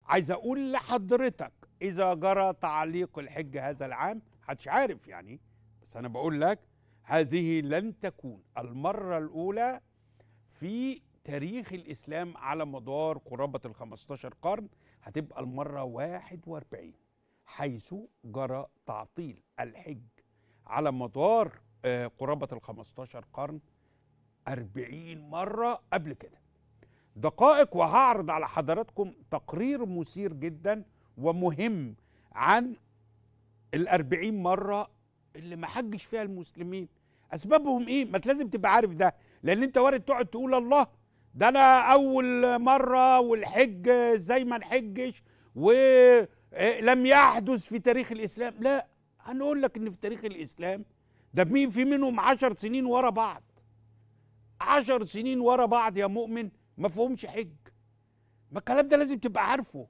عايز اقول لحضرتك اذا جرى تعليق الحج هذا العام محدش عارف يعني بس انا بقول لك هذه لن تكون المره الاولى في تاريخ الاسلام على مدار قرابه ال 15 قرن هتبقى المره 41 حيث جرى تعطيل الحج على مدار آه، قرابه ال 15 قرن 40 مره قبل كده دقائق وهعرض على حضراتكم تقرير مثير جدا ومهم عن الأربعين مرة اللي ما حجش فيها المسلمين أسبابهم إيه؟ ما أنت لازم تبقى عارف ده لأن أنت وارد تقعد تقول الله ده أنا أول مرة والحج زي ما نحجش ولم يحدث في تاريخ الإسلام لا هنقول لك إن في تاريخ الإسلام ده مين في منهم عشر سنين ورا بعض عشر سنين ورا بعض يا مؤمن ما فيهمش حج ما الكلام ده لازم تبقى عارفه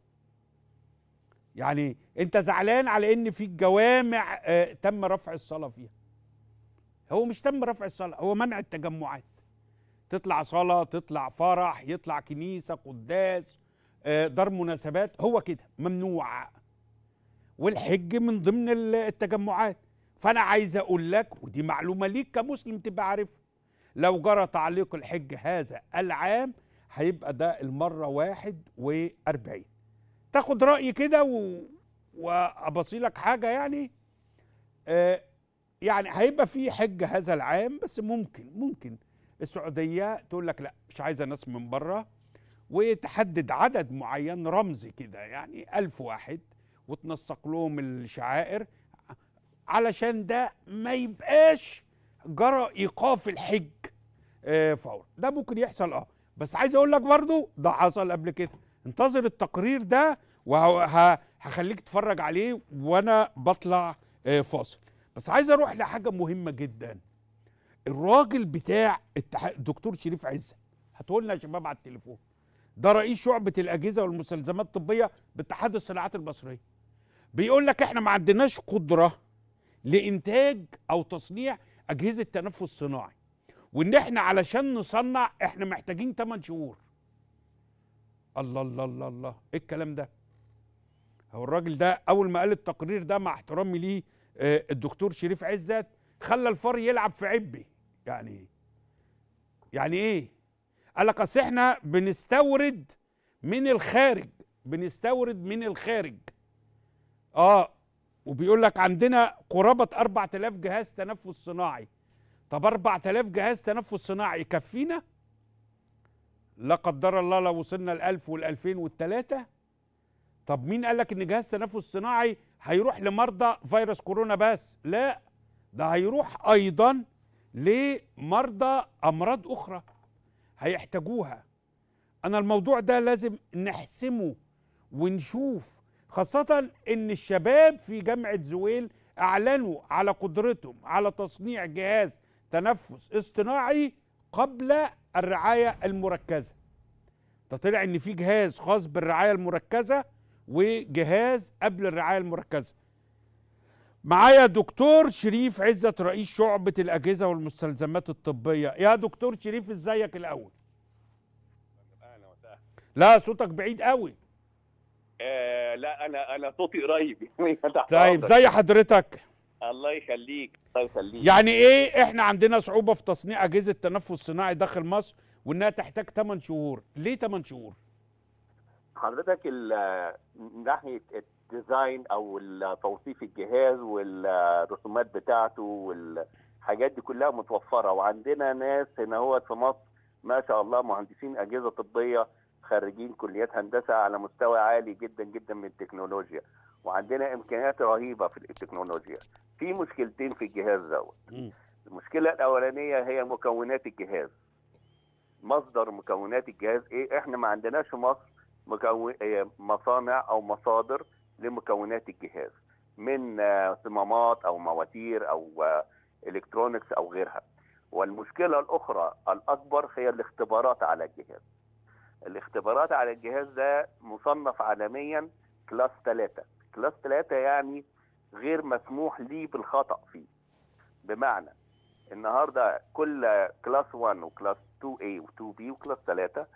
يعني انت زعلان على ان في جوامع آه تم رفع الصلاه فيها هو مش تم رفع الصلاه هو منع التجمعات تطلع صلاه تطلع فرح يطلع كنيسه قداس آه دار مناسبات هو كده ممنوع والحج من ضمن ال- التجمعات فانا عايز اقول لك ودي معلومه ليك كمسلم تبقى عارفها لو جرى تعليق الحج هذا العام هيبقى ده المرة واحد وأربعين تاخد رأي كده و... وأبصيلك حاجة يعني آه يعني هيبقى في حج هذا العام بس ممكن ممكن السعودية تقول لك لا مش عايزة ناس من بره وتحدد عدد معين رمزي كده يعني ألف واحد وتنسق لهم الشعائر علشان ده ما يبقاش جرى ايقاف الحج آه، فورا ده ممكن يحصل اه بس عايز اقول لك برضو ده حصل قبل كده انتظر التقرير ده وهخليك تتفرج عليه وانا بطلع آه، فاصل بس عايز اروح لحاجه مهمه جدا الراجل بتاع اتحاد الدكتور شريف عزت هتقول لنا يا شباب على التليفون ده رئيس شعبه الاجهزه والمستلزمات الطبيه باتحاد الصناعات المصريه بيقول لك احنا ما عندناش قدره لانتاج او تصنيع اجهزه تنفس صناعي وان احنا علشان نصنع احنا محتاجين 8 شهور الله الله الله الله ايه الكلام ده هو الراجل ده اول ما قال التقرير ده مع احترامي ليه آه، الدكتور شريف عزت خلى الفار يلعب في عبي يعني ايه يعني ايه قال لك اصل احنا بنستورد من الخارج بنستورد من الخارج اه وبيقول لك عندنا قرابة 4000 جهاز تنفس صناعي طب 4000 جهاز تنفس صناعي يكفينا لا قدر الله لو وصلنا ل 1000 وال 2000 والثلاثة طب مين قال لك ان جهاز تنفس صناعي هيروح لمرضى فيروس كورونا بس لا ده هيروح ايضا لمرضى امراض اخرى هيحتاجوها انا الموضوع ده لازم نحسمه ونشوف خاصة ان الشباب في جامعة زويل اعلنوا على قدرتهم على تصنيع جهاز تنفس اصطناعي قبل الرعاية المركزة ده طلع ان في جهاز خاص بالرعاية المركزة وجهاز قبل الرعاية المركزة معايا دكتور شريف عزت رئيس شعبة الأجهزة والمستلزمات الطبية يا دكتور شريف ازيك الأول اهلا وسهلا لا صوتك بعيد قوي آه لا انا انا صوتي قريب تحت طيب أمرك. زي حضرتك الله يخليك الله يخليك يعني ايه احنا عندنا صعوبة في تصنيع أجهزة تنفس صناعي داخل مصر وانها تحتاج 8 شهور ليه 8 شهور حضرتك ال- من ناحيه الديزاين او ال- توصيف الجهاز والرسومات بتاعته والحاجات دي كلها متوفره وعندنا ناس هنا هو في مصر ما شاء الله مهندسين اجهزه طبيه خريجين كليات هندسه على مستوى عالي جدا جدا من التكنولوجيا وعندنا امكانيات رهيبه في التكنولوجيا في مشكلتين في الجهاز دوت مم. المشكله الاولانيه هي مكونات الجهاز مصدر مكونات الجهاز ايه احنا ما عندناش في مصر مكون آه، مصانع او مصادر لمكونات الجهاز من آه، صمامات او مواتير او آه، الكترونكس او غيرها والمشكله الاخرى الاكبر هي الاختبارات على الجهاز الاختبارات على الجهاز ده مصنف عالميا كلاس 3 كلاس 3 يعني غير مسموح لي بالخطا فيه بمعنى النهارده كل كلاس 1 وكلاس 2A و2B وكلاس 3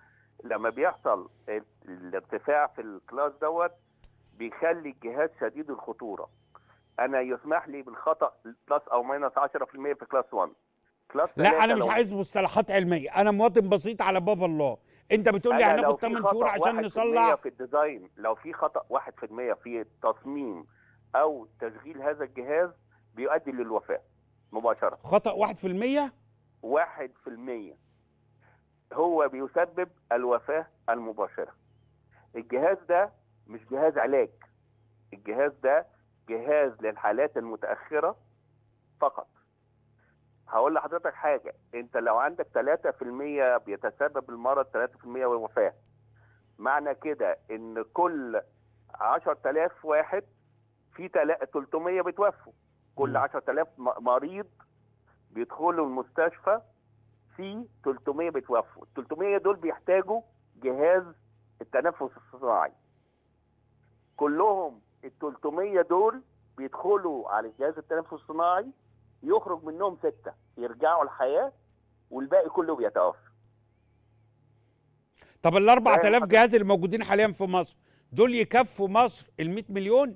لما بيحصل ال- الارتفاع في الكلاس دوت بيخلي الجهاز شديد الخطوره انا يسمح لي بالخطا بلس او ماينس 10% في كلاس 1 كلاس لا ثلاثة انا مش لو- عايز مصطلحات علميه انا مواطن بسيط على باب الله انت بتقول لي أنا لو هناخد في 8 خطأ شهور عشان 1% نصلح في الديزاين لو في خطا 1% في التصميم او تشغيل هذا الجهاز بيؤدي للوفاه مباشره خطا 1% 1% هو بيسبب الوفاة المباشرة الجهاز ده مش جهاز علاج الجهاز ده جهاز للحالات المتأخرة فقط هقول لحضرتك حاجة انت لو عندك 3% بيتسبب المرض 3% وفاة معنى كده ان كل 10000 واحد في تلا- 300 بيتوفوا كل مم. 10000 م- مريض بيدخلوا المستشفى في 300 بيتوفوا ال 300 دول بيحتاجوا جهاز التنفس الصناعي كلهم ال 300 دول بيدخلوا على جهاز التنفس الصناعي يخرج منهم ستة يرجعوا الحياة والباقي كله بيتوفى طب ال 4000 حضرتك. جهاز اللي موجودين حاليا في مصر دول يكفوا مصر ال 100 مليون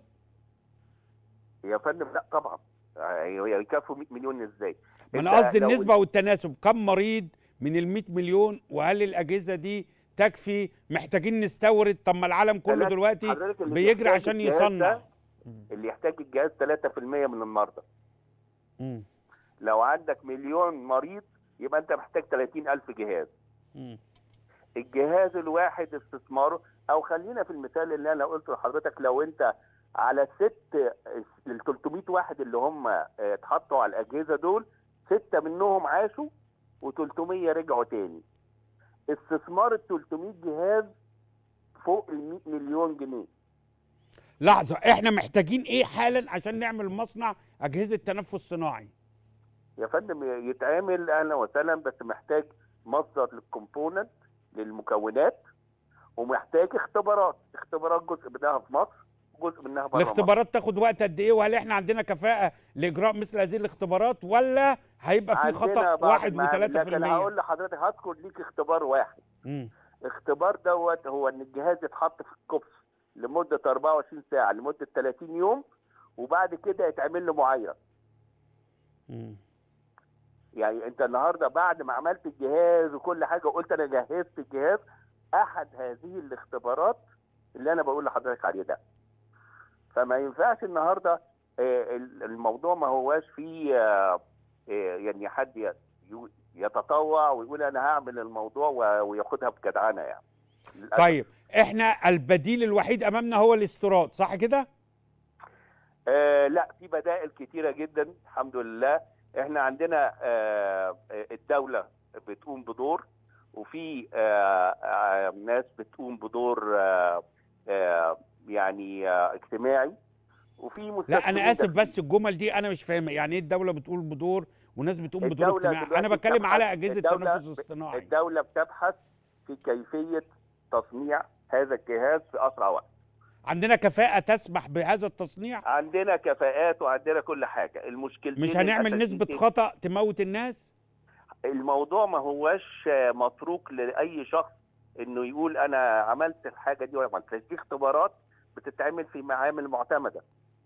يا فندم لا طبعا يعني يكفوا 100 مليون ازاي ما أنت انا قصدي لو- النسبه والتناسب كم مريض من ال 100 مليون وهل الاجهزه دي تكفي محتاجين نستورد طب ما العالم كله ثلاث- دلوقتي حضرتك اللي بيجري بيحتاج عشان الجهاز يصنع ده اللي يحتاج الجهاز 3% من المرضى مم. لو عندك مليون مريض يبقى انت محتاج 30 ألف جهاز مم. الجهاز الواحد استثماره او خلينا في المثال اللي انا قلته لحضرتك لو انت على الست ال 300 واحد اللي هم اه، اتحطوا على الاجهزه دول سته منهم عاشوا و300 رجعوا تاني استثمار ال 300 جهاز فوق ال 100 مليون جنيه لحظه احنا محتاجين ايه حالا عشان نعمل مصنع اجهزه تنفس صناعي يا فندم يتعمل اهلا وسهلا بس محتاج مصدر للكومبوننت للمكونات ومحتاج اختبارات اختبارات جزء منها في مصر وجزء منها بره مصر الاختبارات تاخد وقت قد ايه وهل احنا عندنا كفاءه لاجراء مثل هذه الاختبارات ولا هيبقى في عندنا خطا بعض واحد المعامل- لكن و3% هقول لحضرتك هذكر ليك اختبار واحد مم. اختبار دوت هو ان الجهاز يتحط في الكبس لمده 24 ساعه لمده 30 يوم وبعد كده يتعمل له معايره مم. يعني انت النهارده بعد ما عملت الجهاز وكل حاجه وقلت انا جهزت الجهاز احد هذه الاختبارات اللي انا بقول لحضرتك عليه ده فما ينفعش النهارده آه، ال- الموضوع ما هواش فيه آه، آه، يعني حد ي- يو- يتطوع ويقول انا هعمل الموضوع و- وياخدها بجدعنه يعني للأسف. طيب احنا البديل الوحيد امامنا هو الاستيراد صح كده آه لا في بدائل كتيرة جدا الحمد لله احنا عندنا آه آه، الدولة بتقوم بدور وفي آه آه ناس بتقوم بدور آه آه يعني آه اجتماعي وفي لا مستثمرين انا اسف داخلين. بس الجمل دي انا مش فاهمها يعني ايه الدوله بتقول بدور وناس بتقوم بدور الدولة اجتماعي انا دلوقتي بتكلم على بتبحث- اجهزه الدولة التنفس ب- الاصطناعي الدولة بتبحث في كيفية تصنيع هذا الجهاز في أسرع وقت عندنا كفاءه تسمح بهذا التصنيع عندنا كفاءات وعندنا كل حاجة المشكلتين مش هنعمل نسبه الأساسيتين- خطا تموت الناس الموضوع ما هواش متروك لاي شخص انه يقول انا عملت الحاجه دي ولا ما عملتهاش دي اختبارات بتتعمل في معامل معتمده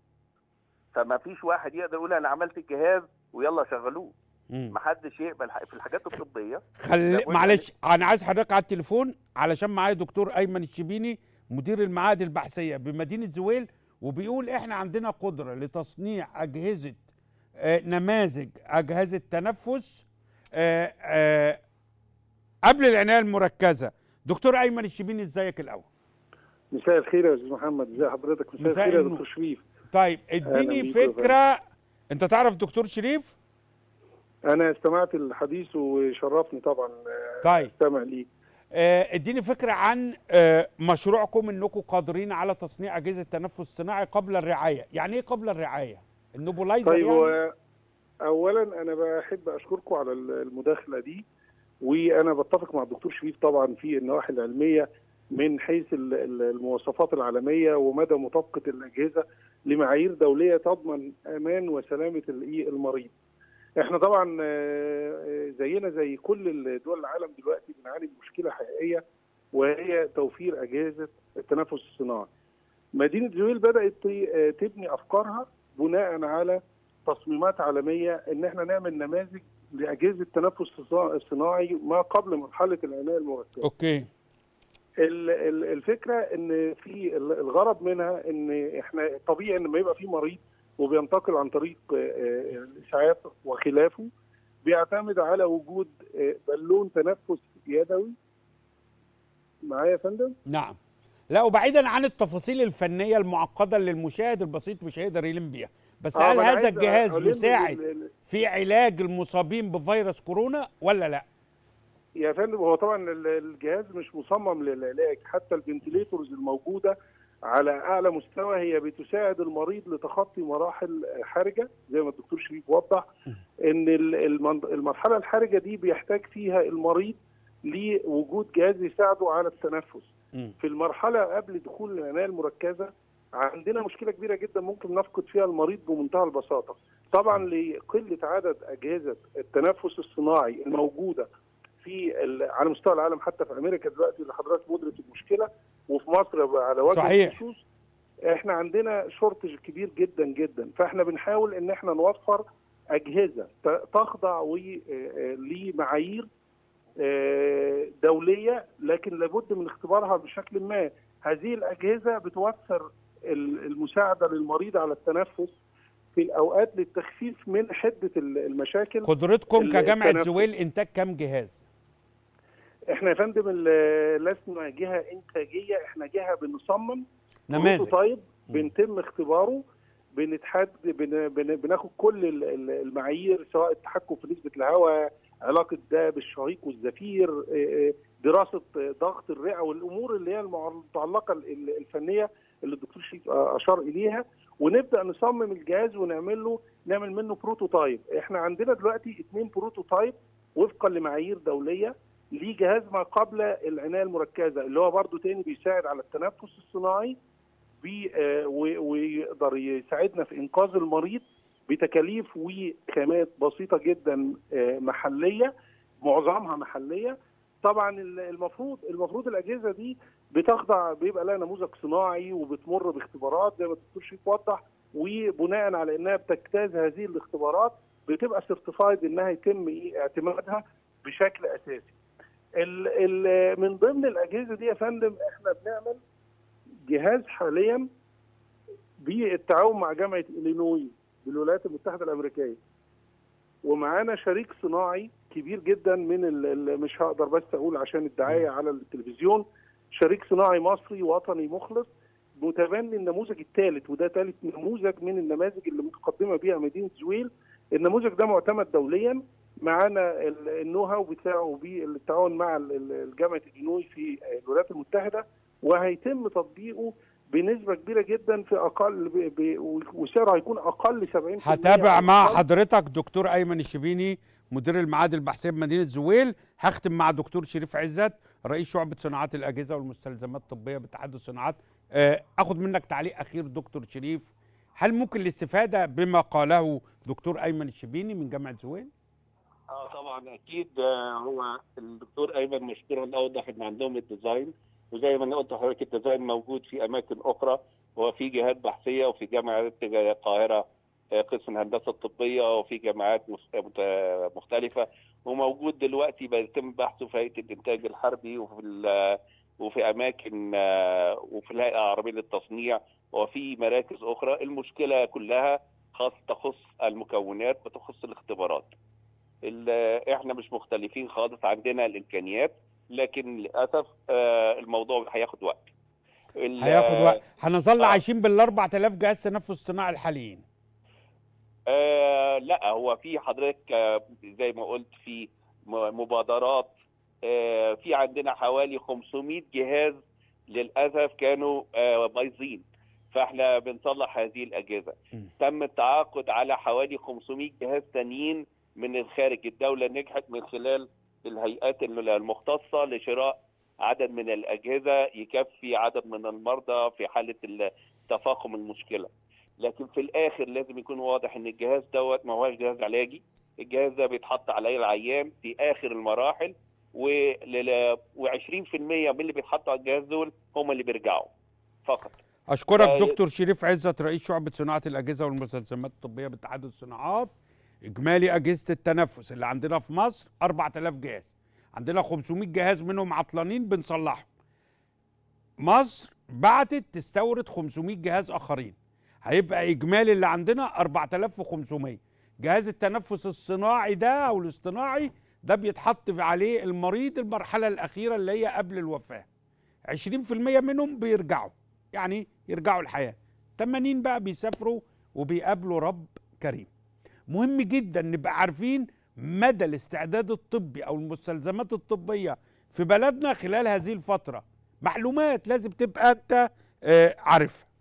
فما فيش واحد يقدر يقول انا عملت الجهاز ويلا شغلوه مم. ما حدش يقبل ح- في الحاجات الطبيه خلي لابد معلش انا عايز حضرتك على التليفون علشان معايا دكتور ايمن الشبيني مدير المعاهد البحثيه بمدينه زويل وبيقول احنا عندنا قدره لتصنيع اجهزه آه، نماذج اجهزه تنفس آه، آه، قبل العنايه المركزه دكتور ايمن الشبيني ازيك الاول مساء الخير يا استاذ محمد ازي حضرتك مساء, مساء الخير يا النور. دكتور شريف طيب أهلا اديني بيك يا فكره انت تعرف دكتور شريف انا استمعت الحديث وشرفني طبعا آه، طيب استمع ليه آه، اديني فكره عن آه، مشروعكم انكم قادرين على تصنيع اجهزه تنفس صناعي قبل الرعايه يعني ايه قبل الرعايه النوبولايزر طيب يعني هو اولا انا بحب اشكركم على المداخله دي وانا بتفق مع الدكتور شريف طبعا في النواحي العلميه من حيث ال- ال- المواصفات العالميه ومدى مطابقه الاجهزه لمعايير دوليه تضمن امان وسلامه الإيه المريض. احنا طبعا آه، آه، زينا زي كل دول العالم دلوقتي بنعاني من مشكله حقيقيه وهي توفير اجهزه التنفس الصناعي. مدينه زويل بدات ت- تبني افكارها بناء على تصميمات عالميه ان احنا نعمل نماذج لاجهزه التنفس الص- الصناعي ما قبل مرحله العنايه المركزه. اوكي ال- ال- الفكره ان في ال- الغرض منها ان احنا طبيعي ان لما يبقى في مريض وبينتقل عن طريق آه، آه، الاسعاف وخلافه بيعتمد على وجود آه، بالون تنفس يدوي معايا يا فندم؟ نعم لا وبعيدا عن التفاصيل الفنيه المعقده اللي المشاهد البسيط مش هيقدر يلم بيها بس آه، هل ما أنا هذا عايز الجهاز ألم يساعد ال- ال- في علاج المصابين بفيروس كورونا ولا لا يا فندم هو طبعا ال- الجهاز مش مصمم للعلاج حتى الفنتليتورز الموجوده على اعلى مستوى هي بتساعد المريض لتخطي مراحل حرجه زي ما الدكتور شريف وضح ان ال- المن- المرحله الحرجه دي بيحتاج فيها المريض لوجود جهاز يساعده على التنفس مم. في المرحله قبل دخول العنايه المركزه عندنا مشكله كبيره جدا ممكن نفقد فيها المريض بمنتهى البساطه طبعا لقله عدد اجهزه التنفس الصناعي الموجوده في ال- على مستوى العالم حتى في امريكا دلوقتي اللي حضرتك مدرك المشكله وفي مصر على وجه صحيح. الخصوص احنا عندنا شورتج كبير جدا جدا فاحنا بنحاول ان احنا نوفر اجهزه ت- تخضع و- آه، آه، لمعايير آه، دوليه لكن لابد من اختبارها بشكل ما هذه الاجهزه بتوفر ال- المساعده للمريض على التنفس في الاوقات للتخفيف من حده ال- المشاكل قدرتكم ال- كجامعه التنفس. زويل انتاج كام جهاز احنا يا فندم ال- لسنا جهه انتاجيه احنا جهه بنصمم نماذج بروتوتايب مم. بنتم اختباره بنتحد بن بن بناخد كل ال- ال- المعايير سواء التحكم في نسبه الهواء علاقه ده بالشهيق والزفير اه، اه، دراسه اه، ضغط الرئه والامور اللي هي المتعلقه ال- الفنيه اللي الدكتور شريف اه، اشار اليها ونبدا نصمم الجهاز ونعمل له نعمل منه بروتوتايب احنا عندنا دلوقتي اثنين بروتوتايب وفقا لمعايير دوليه لجهاز ما قبل العنايه المركزه اللي هو برضو تاني بيساعد على التنفس الصناعي بي آه، و- ويقدر يساعدنا في انقاذ المريض بتكاليف وخامات بسيطه جدا آه، محليه معظمها محليه طبعا ال- المفروض المفروض الاجهزه دي بتخضع بيبقى لها نموذج صناعي وبتمر باختبارات زي ما الدكتور شريف وضح وبناء على انها بتجتاز هذه الاختبارات بتبقى سيرتيفايد انها يتم ايه اعتمادها بشكل اساسي. ال ال من ضمن الاجهزه دي يا فندم احنا بنعمل جهاز حاليا بالتعاون مع جامعه الينوي بالولايات المتحده الامريكيه ومعانا شريك صناعي كبير جدا من ال ال مش هقدر بس اقول عشان الدعايه على التلفزيون شريك صناعي مصري وطني مخلص متبني النموذج الثالث وده ثالث نموذج من النماذج اللي متقدمه بيها مدينه زويل النموذج ده معتمد دوليا معانا ال- النو هاو بتاعه بالتعاون مع ال- ال- جامعه الينوي في الولايات المتحده وهيتم تطبيقه بنسبه كبيره جدا في اقل ب... ب... وسعره هيكون اقل 70% هتابع عن مع الأقل. حضرتك دكتور ايمن الشبيني مدير المعاد البحثيه بمدينه زويل هختم مع دكتور شريف عزت رئيس شعبه صناعات الاجهزه والمستلزمات الطبيه باتحاد الصناعات آه، اخد منك تعليق اخير دكتور شريف هل ممكن الاستفاده بما قاله دكتور ايمن الشبيني من جامعه زويل اه طبعا اكيد آه، هو الدكتور ايمن مشكورا اوضح ان عندهم الديزاين وزي ما انا قلت لحضرتك الديزاين موجود في اماكن اخرى وفي جهات بحثيه وفي جامعات القاهره آه، قسم الهندسه الطبيه وفي جامعات مس- مت- مختلفه وموجود دلوقتي بيتم بحثه في هيئه الانتاج الحربي وفي ال- وفي اماكن آه، وفي الهيئه العربيه للتصنيع وفي مراكز اخرى المشكله كلها خاص تخص المكونات وتخص الاختبارات ال- احنا مش مختلفين خالص عندنا الامكانيات لكن للاسف آه، الموضوع هياخد وقت ال- هياخد وقت هنظل آه. عايشين بال 4000 جهاز تنفس اصطناعي الحاليين آه لا هو في حضرتك آه، زي ما قلت في م- مبادرات آه في عندنا حوالي 500 جهاز للاسف كانوا آه بايظين فاحنا بنصلح هذه الاجهزه م. تم التعاقد على حوالي 500 جهاز تانيين من الخارج الدوله نجحت من خلال الهيئات المختصه لشراء عدد من الاجهزه يكفي عدد من المرضى في حاله ال- تفاقم المشكله لكن في الاخر لازم يكون واضح ان الجهاز دوت ما هوش جهاز علاجي الجهاز ده بيتحط عليه العيان في اخر المراحل و20% من اللي بيتحطوا على الجهاز دول هم اللي بيرجعوا فقط اشكرك آه، دكتور شريف عزت رئيس شعبة صناعة الأجهزة والمستلزمات الطبية باتحاد الصناعات إجمالي أجهزة التنفس اللي عندنا في مصر 4000 جهاز عندنا 500 جهاز منهم عطلانين بنصلحهم مصر بعتت تستورد 500 جهاز آخرين هيبقى إجمالي اللي عندنا 4500 جهاز التنفس الصناعي ده أو الاصطناعي ده بيتحط عليه المريض المرحلة الأخيرة اللي هي قبل الوفاة 20% منهم بيرجعوا يعني يرجعوا الحياة 80 بقى بيسافروا وبيقابلوا رب كريم مهم جدا نبقى عارفين مدى الاستعداد الطبي او المستلزمات الطبية في بلدنا خلال هذه الفترة معلومات لازم تبقى انت آه، عارفها